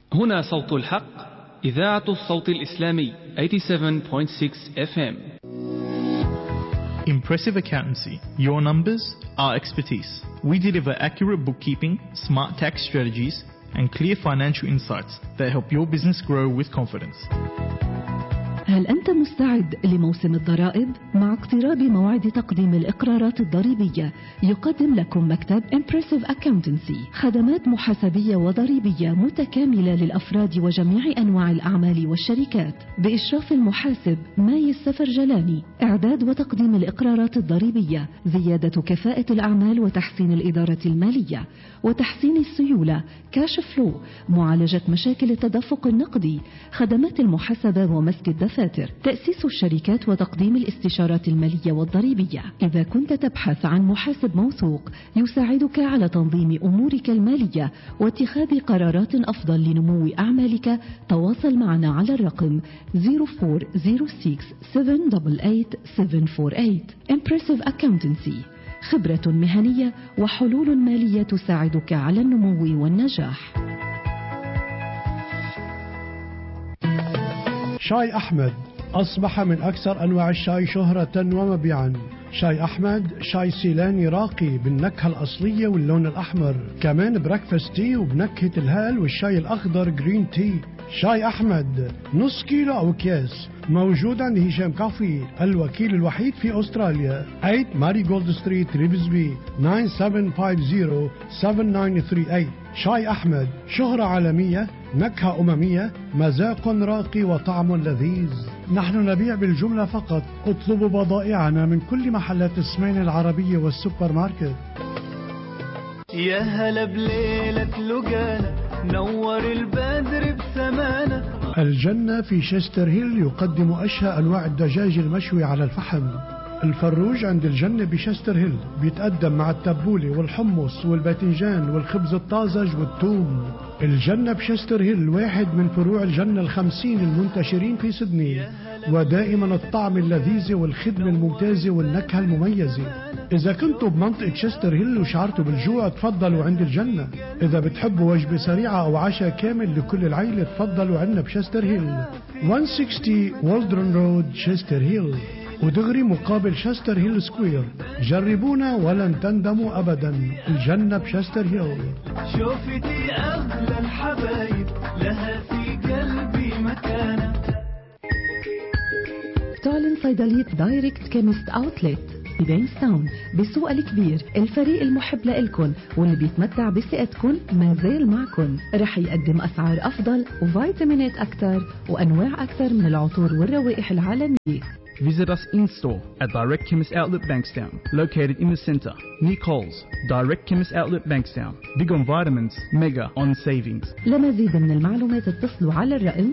هنا صوت الحق إذاعة الصوت الإسلامي 87.6 FM Impressive Accountancy. Your numbers, our expertise. We deliver accurate bookkeeping, smart tax strategies, and clear financial insights that help your business grow with confidence. هل أنت مستعد لموسم الضرائب؟ مع اقتراب موعد تقديم الإقرارات الضريبية يقدم لكم مكتب Impressive Accountancy خدمات محاسبية وضريبية متكاملة للأفراد وجميع أنواع الأعمال والشركات بإشراف المحاسب ماي السفر جلاني إعداد وتقديم الإقرارات الضريبية زيادة كفاءة الأعمال وتحسين الإدارة المالية وتحسين السيولة كاش فلو معالجة مشاكل التدفق النقدي خدمات المحاسبة ومسك الدفاتر تأسيس الشركات وتقديم الاستشارات المالية والضريبية إذا كنت تبحث عن محاسب موثوق يساعدك على تنظيم أمورك المالية واتخاذ قرارات أفضل لنمو أعمالك تواصل معنا على الرقم 0406 788 748 Impressive Accountancy خبرة مهنية وحلول مالية تساعدك على النمو والنجاح شاي أحمد أصبح من أكثر أنواع الشاي شهرة ومبيعا شاي أحمد شاي سيلاني راقي بالنكهة الأصلية واللون الأحمر كمان بريكفاست تي وبنكهة الهال والشاي الأخضر جرين تي شاي أحمد نص كيلو أو أكياس موجود عند هشام كافي الوكيل الوحيد في أستراليا 8 ماري جولد ستريت ريبزبي 9750-7938 شاي أحمد شهرة عالمية نكهة أممية مذاق راقي وطعم لذيذ نحن نبيع بالجملة فقط اطلبوا بضائعنا من كل محلات السمين العربية والسوبر ماركت يا هلا بليلة لقانا نور البدر بسمانة الجنة في شيستر هيل يقدم أشهى أنواع الدجاج المشوي على الفحم الفروج عند الجنة بشستر هيل بيتقدم مع التبولة والحمص والباذنجان والخبز الطازج والثوم الجنة بشستر هيل واحد من فروع الجنة الخمسين المنتشرين في سدني ودائما الطعم اللذيذ والخدمة الممتازة والنكهة المميزة إذا كنتوا بمنطقة شستر هيل وشعرتوا بالجوع تفضلوا عند الجنة إذا بتحبوا وجبة سريعة أو عشاء كامل لكل العيلة تفضلوا عنا بشستر هيل 160 والدرن رود شستر هيل ودغري مقابل شستر هيل سكوير جربونا ولن تندموا أبدا الجنة بشستر هيل شوفتي أغلى الحبايب لها في قلبي مكانة تعلن صيدلية دايركت كيمست اوتلت ببينستاون بالسوق الكبير الفريق المحب لإلكن واللي بيتمتع بثقتكن ما زال معكن رح يقدم أسعار أفضل وفيتامينات أكثر وأنواع أكثر من العطور والروائح العالمية Visit us in store at Direct Chemist Outlet Bankstown, located in the centre, near Coles. Direct Chemist Outlet Bankstown. Big on vitamins, mega on savings. لمزيد من المعلومات اتصلوا على الرقم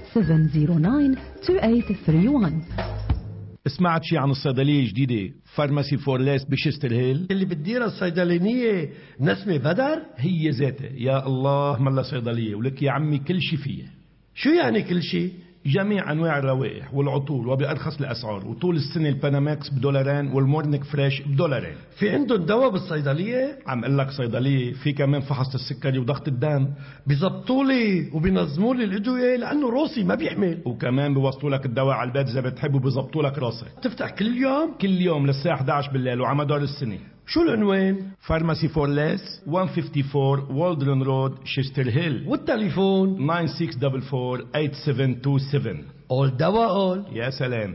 97092831 سمعت شي عن الصيدلية الجديدة فارماسي فورليس بشستر هيل اللي بتديرها الصيدلانية نسمة بدر هي ذاتها يا الله ملا صيدلية ولك يا عمي كل شي فيها شو يعني كل شيء جميع انواع الروائح والعطور وبارخص الاسعار وطول السنه الباناماكس بدولارين والمورنيك فريش بدولارين في عندهم دواء بالصيدلية عم اقول لك صيدليه في كمان فحص السكري وضغط الدم بيزبطوا لي وبينظموا لي الادوية لانه روسي ما بيحمل وكمان بيوصلوا لك الدواء على البيت اذا بتحب وبيظبطوا لك راسك تفتح كل يوم كل يوم للساعه 11 بالليل وعلى مدار السنه شو العنوان فارماسي فور ليس 154 والدرن رود شيستر هيل والتليفون 9644 اول دواء اول يا سلام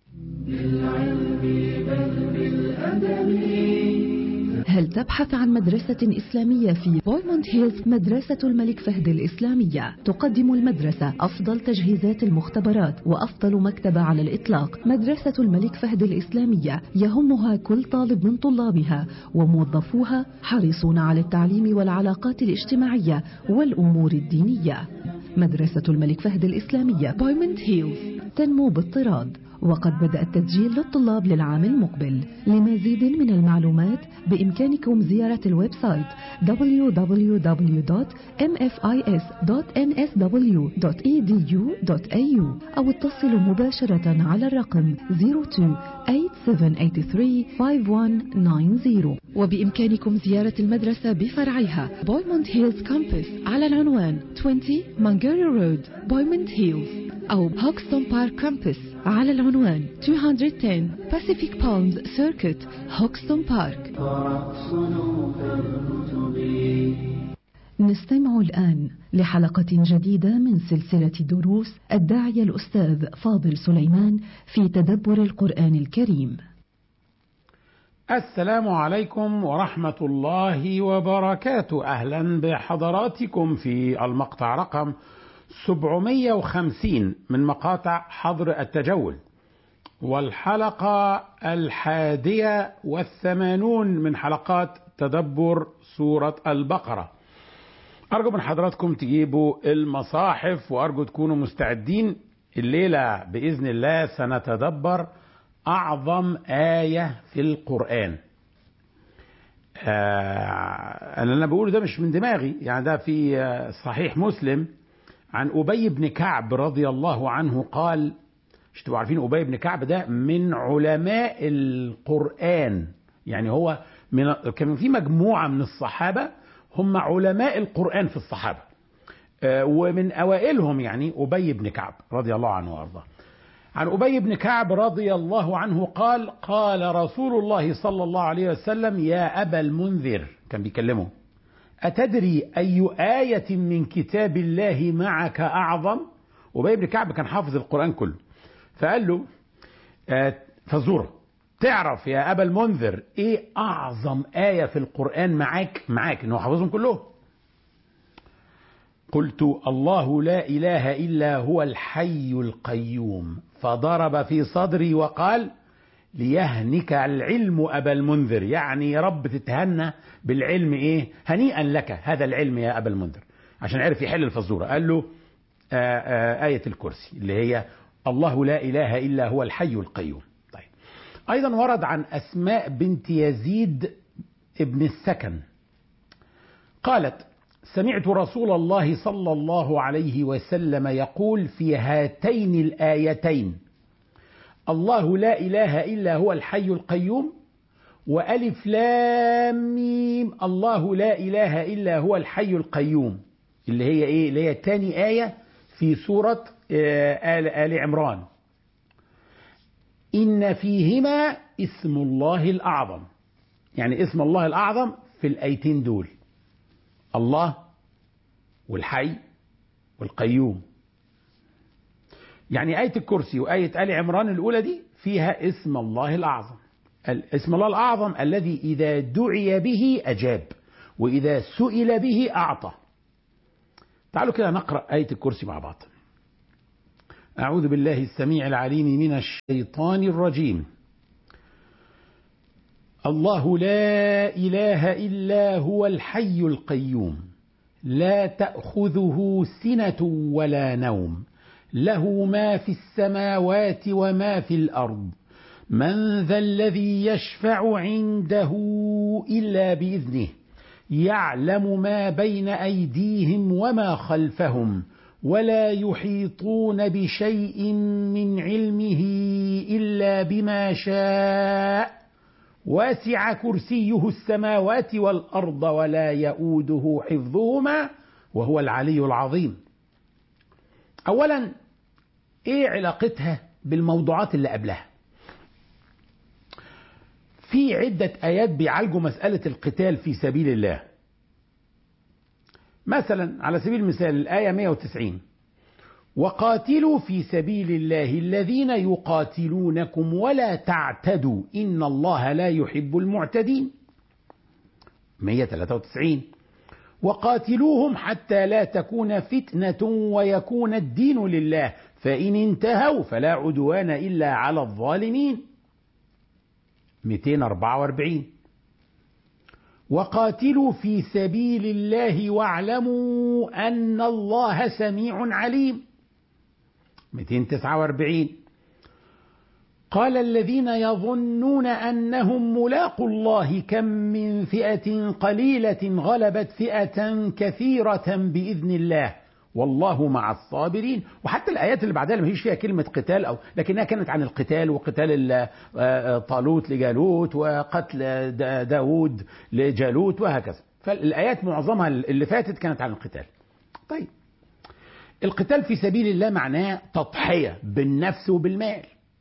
هل تبحث عن مدرسة إسلامية في بويموند هيلز مدرسة الملك فهد الإسلامية تقدم المدرسة أفضل تجهيزات المختبرات وأفضل مكتبة على الإطلاق مدرسة الملك فهد الإسلامية يهمها كل طالب من طلابها وموظفوها حريصون على التعليم والعلاقات الاجتماعية والأمور الدينية مدرسة الملك فهد الإسلامية بويموند هيلز تنمو بالطراد وقد بدأ التسجيل للطلاب للعام المقبل لمزيد من المعلومات بإمكانكم زيارة الويب سايت www.mfis.nsw.edu.au أو اتصلوا مباشرة على الرقم 02-8783-5190 وبإمكانكم زيارة المدرسة بفرعها بويموند هيلز كامبس على العنوان 20 مانجاري رود بويموند هيلز أو هوكستون بارك كامبس على العنوان 210 Pacific Palms Circuit هوكستون بارك نستمع الآن لحلقة جديدة من سلسلة دروس الداعية الأستاذ فاضل سليمان في تدبر القرآن الكريم السلام عليكم ورحمة الله وبركاته أهلا بحضراتكم في المقطع رقم 750 من مقاطع حظر التجول والحلقة الحادية والثمانون من حلقات تدبر سورة البقرة أرجو من حضراتكم تجيبوا المصاحف وأرجو تكونوا مستعدين الليلة بإذن الله سنتدبر أعظم آية في القرآن آه أنا اللي بقوله ده مش من دماغي يعني ده في آه صحيح مسلم عن أبي بن كعب رضي الله عنه قال مش تبقوا عارفين أبي بن كعب ده من علماء القرآن يعني هو من كان في مجموعة من الصحابة هم علماء القرآن في الصحابة آه ومن أوائلهم يعني أبي بن كعب رضي الله عنه وأرضاه عن أبي بن كعب رضي الله عنه قال قال رسول الله صلى الله عليه وسلم يا أبا المنذر كان بيكلمه أتدري أي آية من كتاب الله معك أعظم أبي بن كعب كان حافظ القرآن كله فقال له فزورة تعرف يا أبا المنذر إيه أعظم آية في القرآن معاك معاك إنه حافظهم كلهم قلت الله لا إله إلا هو الحي القيوم فضرب في صدري وقال ليهنك العلم أبا المنذر يعني يا رب تتهنى بالعلم إيه هنيئا لك هذا العلم يا أبا المنذر عشان عرف يحل الفزورة قال له آآ آآ آية الكرسي اللي هي الله لا إله إلا هو الحي القيوم طيب أيضا ورد عن أسماء بنت يزيد ابن السكن قالت سمعت رسول الله صلى الله عليه وسلم يقول في هاتين الآيتين الله لا إله إلا هو الحي القيوم وألف لام ميم الله لا إله إلا هو الحي القيوم اللي هي إيه اللي هي تاني آية في سورة آل, آل عمران إن فيهما اسم الله الأعظم يعني اسم الله الأعظم في الآيتين دول الله والحي والقيوم يعني آية الكرسي وآية آل عمران الأولى دي فيها اسم الله الأعظم اسم الله الأعظم الذي إذا دعي به أجاب وإذا سئل به أعطى تعالوا كده نقرأ آية الكرسي مع بعض أعوذ بالله السميع العليم من الشيطان الرجيم الله لا إله إلا هو الحي القيوم لا تأخذه سنة ولا نوم له ما في السماوات وما في الأرض من ذا الذي يشفع عنده إلا بإذنه يعلم ما بين أيديهم وما خلفهم ولا يحيطون بشيء من علمه إلا بما شاء واسع كرسيه السماوات والأرض ولا يؤوده حفظهما وهو العلي العظيم أولا إيه علاقتها بالموضوعات اللي قبلها في عدة آيات بيعالجوا مسألة القتال في سبيل الله مثلا على سبيل المثال الآية 190 وقاتلوا في سبيل الله الذين يقاتلونكم ولا تعتدوا إن الله لا يحب المعتدين 193 وقاتلوهم حتى لا تكون فتنة ويكون الدين لله فإن انتهوا فلا عدوان إلا على الظالمين 244 وقاتلوا في سبيل الله واعلموا أن الله سميع عليم 249 قال الذين يظنون أنهم ملاقوا الله كم من فئة قليلة غلبت فئة كثيرة بإذن الله والله مع الصابرين وحتى الآيات اللي بعدها ما فيش فيها كلمة قتال أو لكنها كانت عن القتال وقتال ال- آه، طالوت لجالوت وقتل دا- داود لجالوت وهكذا فالآيات معظمها اللي فاتت كانت عن القتال طيب القتال في سبيل الله معناه تضحية بالنفس وبالمال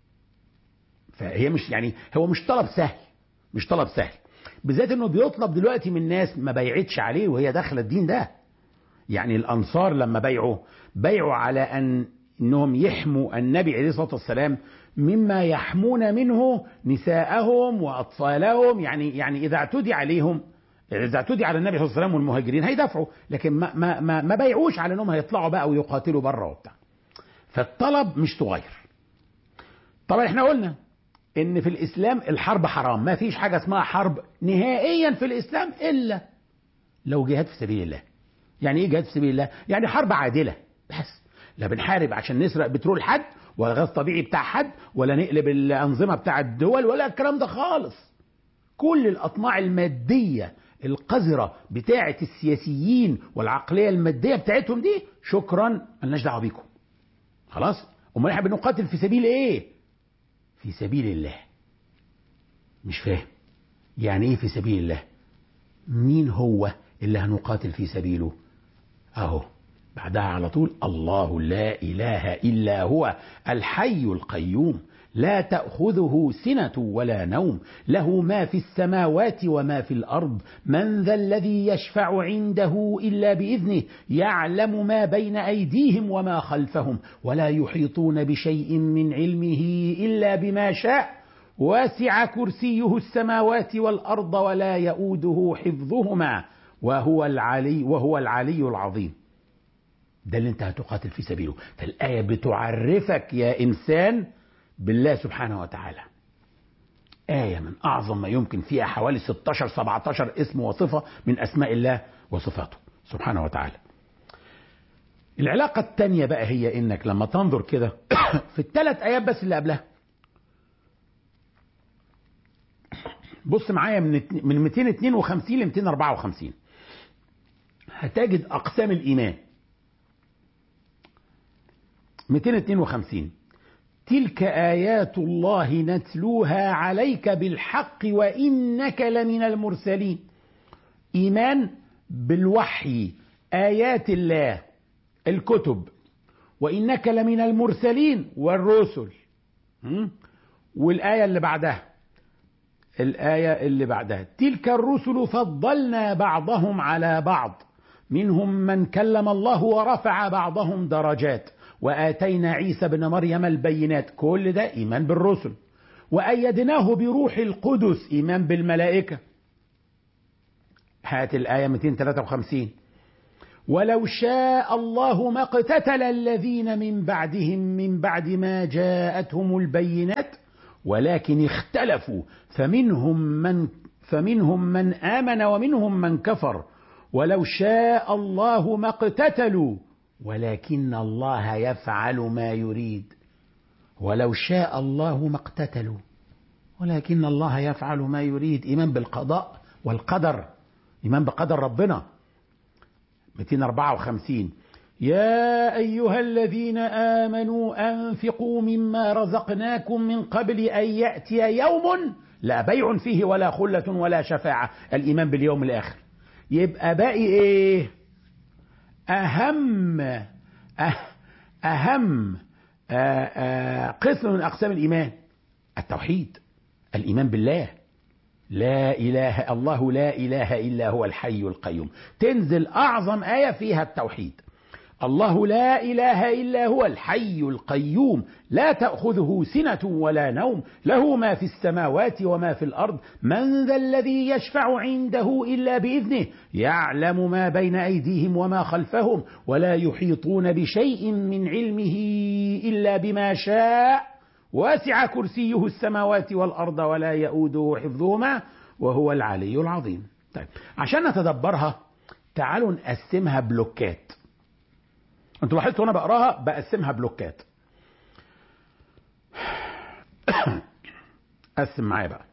فهي مش يعني هو مش طلب سهل مش طلب سهل بالذات انه بيطلب دلوقتي من ناس ما بيعتش عليه وهي داخله الدين ده يعني الانصار لما بيعوا بيعوا على ان انهم يحموا النبي عليه الصلاه والسلام مما يحمون منه نساءهم واطفالهم يعني يعني اذا اعتدي عليهم اذا اعتدي على النبي صلى الله عليه وسلم والمهاجرين هيدافعوا لكن ما ما ما, ما بيعوش على انهم هيطلعوا بقى ويقاتلوا بره وبتاع فالطلب مش صغير طبعا احنا قلنا ان في الاسلام الحرب حرام ما فيش حاجه اسمها حرب نهائيا في الاسلام الا لو جهاد في سبيل الله يعني ايه جهاد في سبيل الله يعني حرب عادله بس لا بنحارب عشان نسرق بترول حد ولا غاز طبيعي بتاع حد ولا نقلب الانظمه بتاع الدول ولا الكلام ده خالص كل الاطماع الماديه القذره بتاعه السياسيين والعقليه الماديه بتاعتهم دي شكرا ملناش دعوه بيكم خلاص امال احنا بنقاتل في سبيل ايه في سبيل الله مش فاهم يعني ايه في سبيل الله مين هو اللي هنقاتل في سبيله اهو بعدها على طول الله لا اله الا هو الحي القيوم لا تاخذه سنه ولا نوم له ما في السماوات وما في الارض من ذا الذي يشفع عنده الا باذنه يعلم ما بين ايديهم وما خلفهم ولا يحيطون بشيء من علمه الا بما شاء واسع كرسيه السماوات والارض ولا يؤوده حفظهما وهو العلي وهو العلي العظيم ده اللي انت هتقاتل في سبيله فالآية بتعرفك يا إنسان بالله سبحانه وتعالى آية من أعظم ما يمكن فيها حوالي 16 17 اسم وصفة من أسماء الله وصفاته سبحانه وتعالى العلاقة الثانية بقى هي إنك لما تنظر كده في الثلاث آيات بس اللي قبلها بص معايا من من 252 ل 254 هتجد أقسام الإيمان 252 تلك آيات الله نتلوها عليك بالحق وإنك لمن المرسلين إيمان بالوحي آيات الله الكتب وإنك لمن المرسلين والرسل م? والآية اللي بعدها الآية اللي بعدها تلك الرسل فضلنا بعضهم على بعض منهم من كلم الله ورفع بعضهم درجات وآتينا عيسى بن مريم البينات كل ده إيمان بالرسل وأيدناه بروح القدس إيمان بالملائكة هات الآية 253 ولو شاء الله ما اقتتل الذين من بعدهم من بعد ما جاءتهم البينات ولكن اختلفوا فمنهم من فمنهم من آمن ومنهم من كفر ولو شاء الله ما اقتتلوا ولكن الله يفعل ما يريد ولو شاء الله ما اقتتلوا ولكن الله يفعل ما يريد إيمان بالقضاء والقدر إيمان بقدر ربنا 254 يا أيها الذين آمنوا أنفقوا مما رزقناكم من قبل أن يأتي يوم لا بيع فيه ولا خلة ولا شفاعة الإيمان باليوم الآخر يبقى باقي إيه أهم أه أهم آه آه قسم من أقسام الإيمان التوحيد الإيمان بالله لا إله الله لا إله إلا هو الحي القيوم تنزل أعظم آية فيها التوحيد الله لا إله إلا هو الحي القيوم لا تأخذه سنة ولا نوم له ما في السماوات وما في الأرض من ذا الذي يشفع عنده إلا بإذنه يعلم ما بين أيديهم وما خلفهم ولا يحيطون بشيء من علمه إلا بما شاء واسع كرسيه السماوات والأرض ولا يؤوده حفظهما وهو العلي العظيم طيب عشان نتدبرها تعالوا نقسمها بلوكات انتوا لاحظتوا وانا بقراها بقسمها بلوكات قسم معايا بقى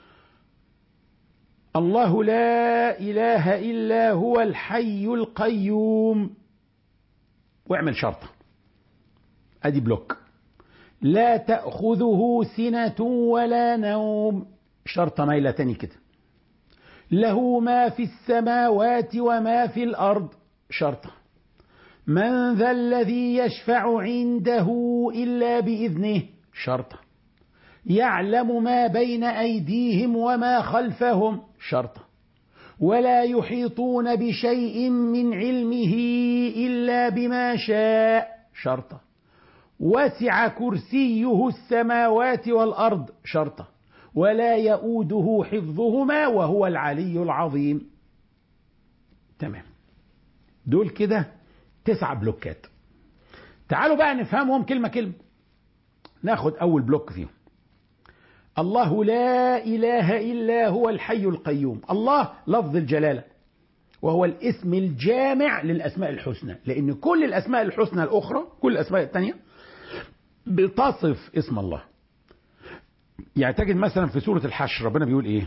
الله لا إله إلا هو الحي القيوم واعمل شرطة أدي بلوك لا تأخذه سنة ولا نوم شرطة مايلة تاني كده له ما في السماوات وما في الأرض شرطة من ذا الذي يشفع عنده إلا بإذنه شرطة يعلم ما بين أيديهم وما خلفهم شرطة ولا يحيطون بشيء من علمه إلا بما شاء شرطة وسع كرسيه السماوات والأرض شرطة ولا يؤوده حفظهما وهو العلي العظيم تمام دول كده تسع بلوكات تعالوا بقى نفهمهم كلمة كلمة ناخد أول بلوك فيهم الله لا إله إلا هو الحي القيوم الله لفظ الجلالة وهو الاسم الجامع للأسماء الحسنى لأن كل الأسماء الحسنى الأخرى كل الأسماء الثانية بتصف اسم الله يعني تجد مثلا في سورة الحشر ربنا بيقول إيه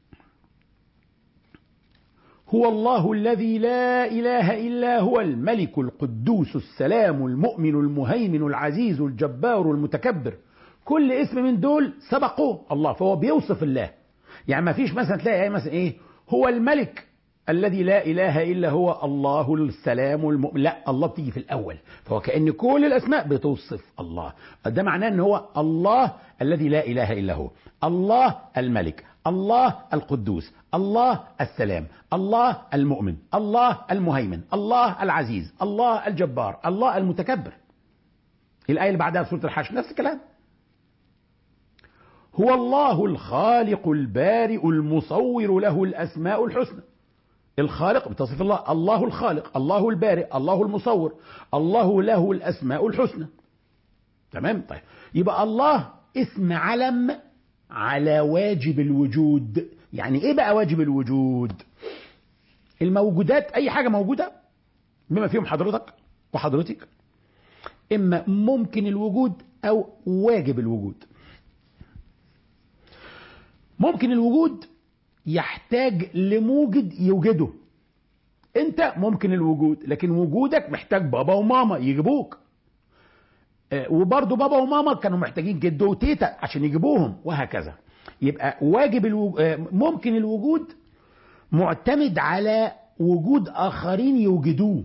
هو الله الذي لا إله إلا هو الملك القدوس السلام المؤمن المهيمن العزيز الجبار المتكبر كل اسم من دول سبقوه الله فهو بيوصف الله يعني ما فيش مثلا تلاقي ايه مثلا ايه هو الملك الذي لا اله الا هو الله السلام المؤمن لا الله بتيجي في الاول فهو كان كل الاسماء بتوصف الله ده معناه ان هو الله الذي لا اله الا هو الله الملك الله القدوس الله السلام الله المؤمن الله المهيمن الله العزيز الله الجبار الله المتكبر الايه اللي بعدها في سوره الحشر نفس الكلام هو الله الخالق البارئ المصور له الاسماء الحسنى الخالق بتصف الله الله الخالق الله البارئ الله المصور الله له الاسماء الحسنى تمام طيب يبقى الله اسم علم على واجب الوجود يعني ايه بقى واجب الوجود الموجودات اي حاجه موجوده بما فيهم حضرتك وحضرتك اما ممكن الوجود او واجب الوجود ممكن الوجود يحتاج لموجد يوجده انت ممكن الوجود لكن وجودك محتاج بابا وماما يجيبوك آه، وبرضه بابا وماما كانوا محتاجين جدو وتيتا عشان يجيبوهم وهكذا يبقى واجب الوجود ممكن الوجود معتمد على وجود اخرين يوجدوه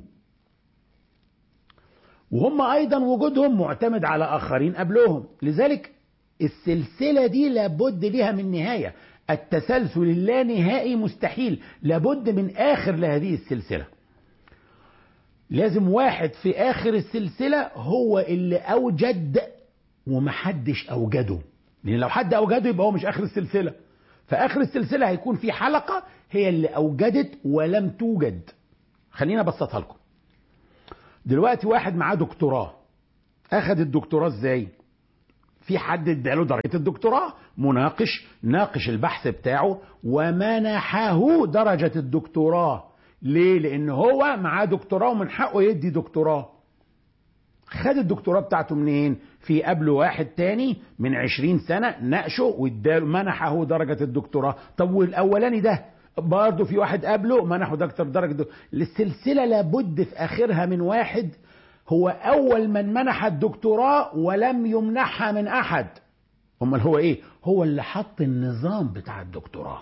وهم ايضا وجودهم معتمد على اخرين قبلهم لذلك السلسلة دي لابد لها من نهاية التسلسل اللانهائي مستحيل لابد من آخر لهذه السلسلة لازم واحد في آخر السلسلة هو اللي أوجد ومحدش أوجده لأن لو حد أوجده يبقى هو مش آخر السلسلة فآخر السلسلة هيكون في حلقة هي اللي أوجدت ولم توجد خلينا أبسطها لكم دلوقتي واحد معاه دكتوراه أخد الدكتوراه إزاي؟ في حد اداله درجة الدكتوراه مناقش ناقش البحث بتاعه ومنحه درجة الدكتوراه ليه؟ لأن هو معاه دكتوراه ومن حقه يدي دكتوراه خد الدكتوراه بتاعته منين؟ في قبله واحد تاني من عشرين سنة ناقشه واداله منحه درجة الدكتوراه طب والأولاني ده برضه في واحد قبله منحه دكتور درجة دكتوراه. السلسلة لابد في آخرها من واحد هو أول من منح الدكتوراه ولم يمنحها من أحد أمال هو إيه؟ هو اللي حط النظام بتاع الدكتوراه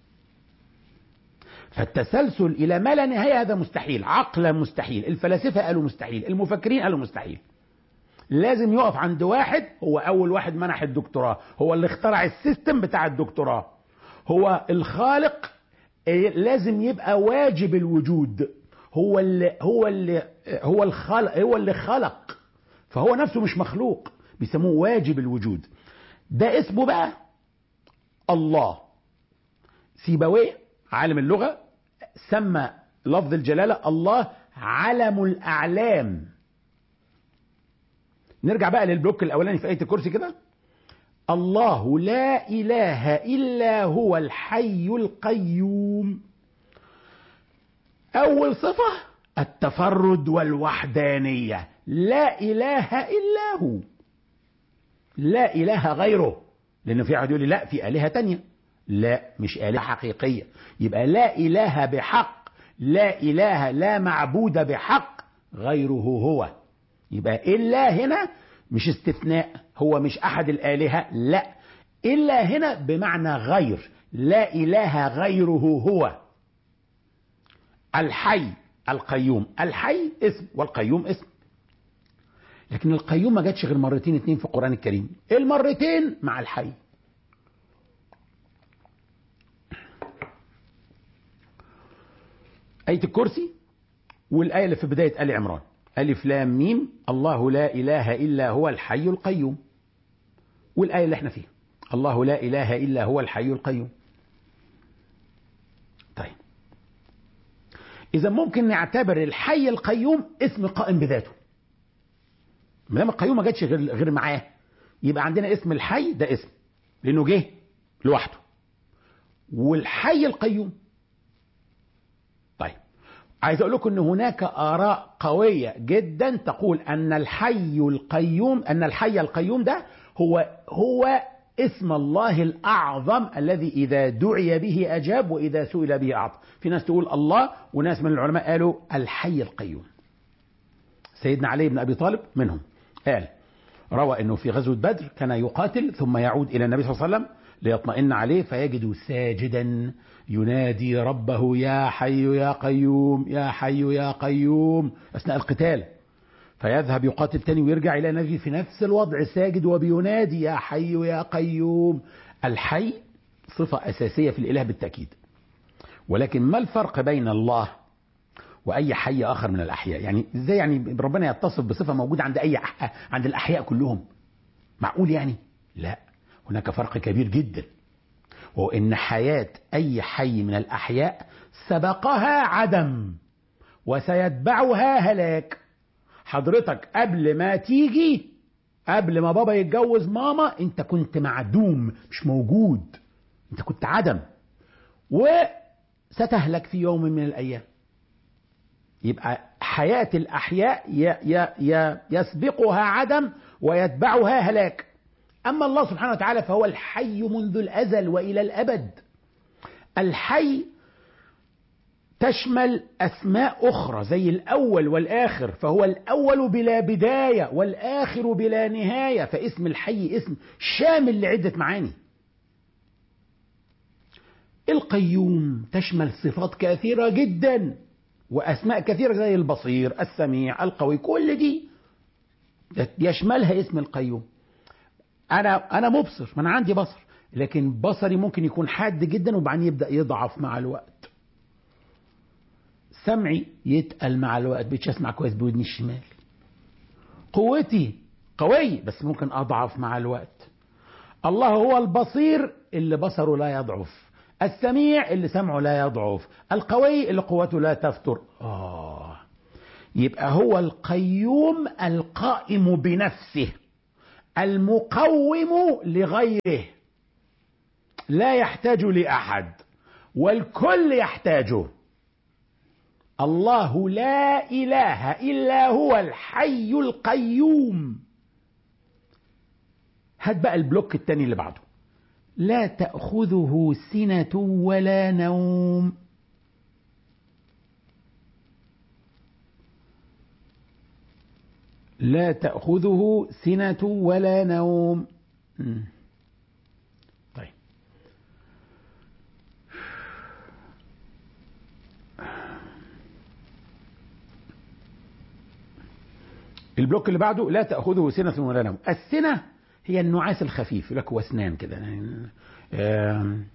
فالتسلسل إلى ما لا نهاية هذا مستحيل عقلا مستحيل الفلاسفة قالوا مستحيل المفكرين قالوا مستحيل لازم يقف عند واحد هو أول واحد منح الدكتوراه هو اللي اخترع السيستم بتاع الدكتوراه هو الخالق إيه، لازم يبقى واجب الوجود هو اللي هو اللي هو الخلق هو اللي خلق فهو نفسه مش مخلوق بيسموه واجب الوجود ده اسمه بقى الله سيبويه عالم اللغة سمى لفظ الجلالة الله علم الأعلام نرجع بقى للبلوك الأولاني في آية الكرسي كده الله لا إله إلا هو الحي القيوم أول صفة التفرد والوحدانية لا إله إلا هو لا إله غيره لأن في واحد يقول لي لا في آلهة تانية لا مش آلهة حقيقية يبقى لا إله بحق لا إله لا معبود بحق غيره هو يبقى إلا هنا مش استثناء هو مش أحد الآلهة لا إلا هنا بمعنى غير لا إله غيره هو الحي القيوم الحي اسم والقيوم اسم لكن القيوم ما جاتش غير مرتين اتنين في القرآن الكريم المرتين مع الحي آية الكرسي والآية اللي في بداية آل عمران ألف لام ميم الله لا إله إلا هو الحي القيوم والآية اللي احنا فيها الله لا إله إلا هو الحي القيوم طيب إذا ممكن نعتبر الحي القيوم اسم قائم بذاته ما دام القيوم ما جاتش غير غير معاه يبقى عندنا اسم الحي ده اسم لأنه جه لوحده والحي القيوم طيب عايز اقول لكم ان هناك اراء قويه جدا تقول ان الحي القيوم ان الحي القيوم ده هو هو اسم الله الاعظم الذي اذا دعي به اجاب واذا سئل به اعطى في ناس تقول الله وناس من العلماء قالوا الحي القيوم سيدنا علي بن ابي طالب منهم قال روى انه في غزوه بدر كان يقاتل ثم يعود الى النبي صلى الله عليه وسلم ليطمئن عليه فيجد ساجدا ينادي ربه يا حي يا قيوم يا حي يا قيوم اثناء القتال فيذهب يقاتل تاني ويرجع الى النبي في نفس الوضع ساجد وبينادي يا حي يا قيوم الحي صفه اساسيه في الاله بالتاكيد ولكن ما الفرق بين الله واي حي اخر من الاحياء يعني ازاي يعني ربنا يتصف بصفه موجوده عند اي أح... عند الاحياء كلهم معقول يعني لا هناك فرق كبير جدا وهو ان حياه اي حي من الاحياء سبقها عدم وسيتبعها هلاك حضرتك قبل ما تيجي قبل ما بابا يتجوز ماما انت كنت معدوم مش موجود انت كنت عدم وستهلك في يوم من الايام يبقى حياة الأحياء ي- ي- ي- يسبقها عدم ويتبعها هلاك أما الله سبحانه وتعالى فهو الحي منذ الأزل وإلى الأبد الحي تشمل أسماء أخرى زي الأول والآخر فهو الأول بلا بداية والآخر بلا نهاية فاسم الحي اسم شامل لعدة معاني القيوم تشمل صفات كثيرة جدا وأسماء كثيرة زي البصير السميع القوي كل دي يشملها اسم القيوم أنا أنا مبصر ما أنا عندي بصر لكن بصري ممكن يكون حاد جدا وبعدين يبدأ يضعف مع الوقت سمعي يتقل مع الوقت بقيتش اسمع كويس بودني الشمال قوتي قوي بس ممكن اضعف مع الوقت الله هو البصير اللي بصره لا يضعف السميع اللي سمعه لا يضعف القوي اللي قوته لا تفتر آه يبقى هو القيوم القائم بنفسه المقوم لغيره لا يحتاج لأحد والكل يحتاجه الله لا إله إلا هو الحي القيوم هات بقى البلوك التاني اللي بعده لا تأخذه سنة ولا نوم لا تأخذه سنة ولا نوم مم. طيب البلوك اللي بعده لا تأخذه سنة ولا نوم السنة هي النعاس الخفيف لك واسنان كده يعني آم،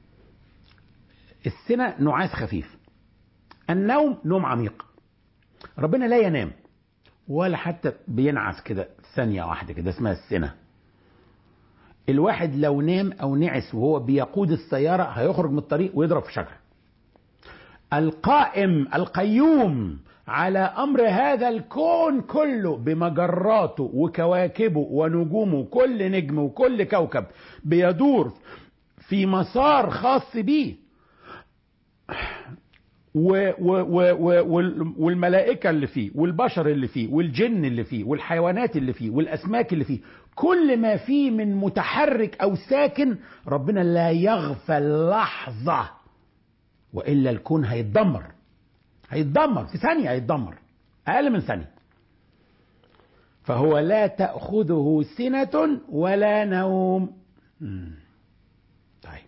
السنة نعاس خفيف النوم نوم عميق ربنا لا ينام ولا حتى بينعس كده ثانية واحدة كده اسمها السنة الواحد لو نام أو نعس وهو بيقود السيارة هيخرج من الطريق ويضرب في شجرة القائم القيوم على أمر هذا الكون كله بمجراته وكواكبه ونجومه كل نجم وكل كوكب بيدور في مسار خاص بيه و و و و وال- والملائكة اللي فيه والبشر اللي فيه والجن اللي فيه والحيوانات اللي فيه والأسماك اللي فيه كل ما فيه من متحرك أو ساكن ربنا لا يغفل لحظة وإلا الكون هيتدمر هيتدمر في ثانية هيتدمر أقل من ثانية فهو لا تأخذه سنة ولا نوم مم. طيب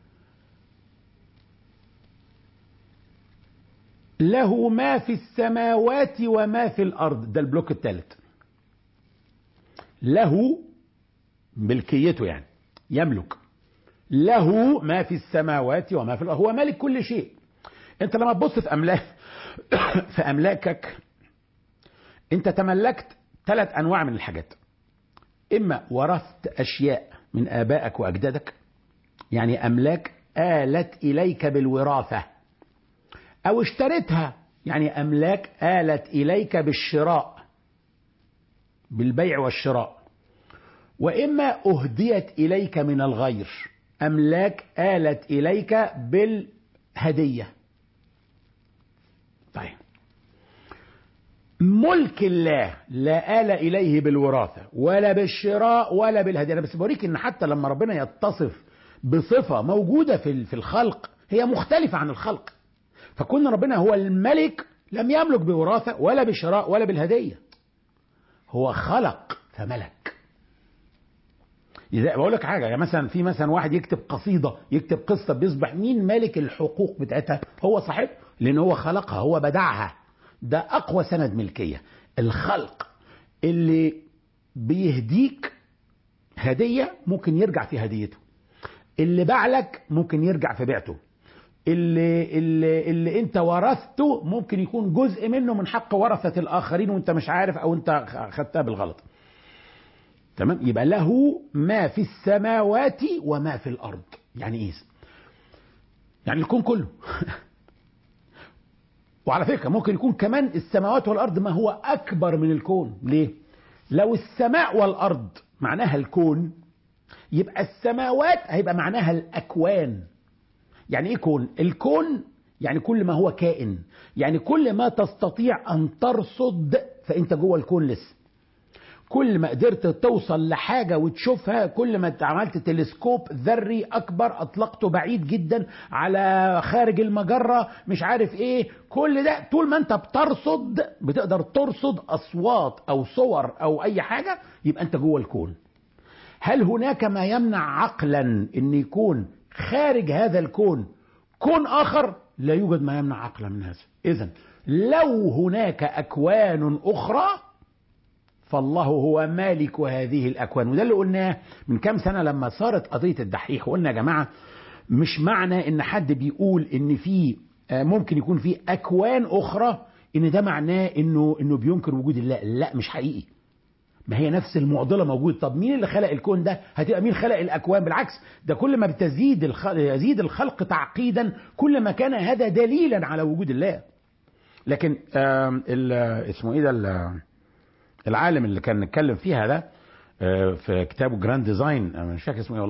له ما في السماوات وما في الأرض ده البلوك الثالث له ملكيته يعني يملك له ما في السماوات وما في الأرض هو مالك كل شيء انت لما تبص في أملاك في أملاكك انت تملكت ثلاث أنواع من الحاجات إما ورثت أشياء من آبائك وأجدادك يعني أملاك آلت إليك بالوراثة أو اشتريتها يعني أملاك آلت إليك بالشراء بالبيع والشراء وإما أهديت إليك من الغير أملاك آلت إليك بالهدية طيب ملك الله لا آل إليه بالوراثة ولا بالشراء ولا بالهدية أنا بس بوريك إن حتى لما ربنا يتصف بصفة موجودة في في الخلق هي مختلفة عن الخلق فكون ربنا هو الملك لم يملك بوراثة ولا بالشراء ولا بالهدية هو خلق فملك إذا بقول لك حاجة يعني مثلا في مثلا واحد يكتب قصيدة يكتب قصة بيصبح مين مالك الحقوق بتاعتها هو صاحب لأن هو خلقها هو بدعها ده أقوى سند ملكية الخلق اللي بيهديك هدية ممكن يرجع في هديته اللي باع لك ممكن يرجع في بيعته اللي, اللي, اللي انت ورثته ممكن يكون جزء منه من حق ورثة الآخرين وانت مش عارف او انت خدتها بالغلط تمام يبقى له ما في السماوات وما في الأرض يعني ايه يعني الكون كله وعلى فكرة ممكن يكون كمان السماوات والأرض ما هو أكبر من الكون ليه؟ لو السماء والأرض معناها الكون يبقى السماوات هيبقى معناها الأكوان يعني إيه كون؟ الكون يعني كل ما هو كائن يعني كل ما تستطيع أن ترصد فأنت جوه الكون لسه كل ما قدرت توصل لحاجة وتشوفها كل ما عملت تلسكوب ذري أكبر أطلقته بعيد جدا على خارج المجرة مش عارف إيه كل ده طول ما أنت بترصد بتقدر ترصد أصوات أو صور أو أي حاجة يبقى أنت جوه الكون هل هناك ما يمنع عقلا أن يكون خارج هذا الكون كون آخر لا يوجد ما يمنع عقلا من هذا إذا لو هناك أكوان أخرى فالله هو مالك هذه الأكوان وده اللي قلناه من كام سنة لما صارت قضية الدحيح قلنا يا جماعة مش معنى ان حد بيقول ان في ممكن يكون في أكوان أخرى ان ده معناه انه انه بينكر وجود الله لا مش حقيقي ما هي نفس المعضله موجود طب مين اللي خلق الكون ده هتبقى مين خلق الاكوان بالعكس ده كل ما بتزيد الخلق يزيد الخلق تعقيدا كل ما كان هذا دليلا على وجود الله لكن اسمه ايه ده العالم اللي كان نتكلم فيها ده في كتابه جراند ديزاين انا مش فاكر اسمه ايه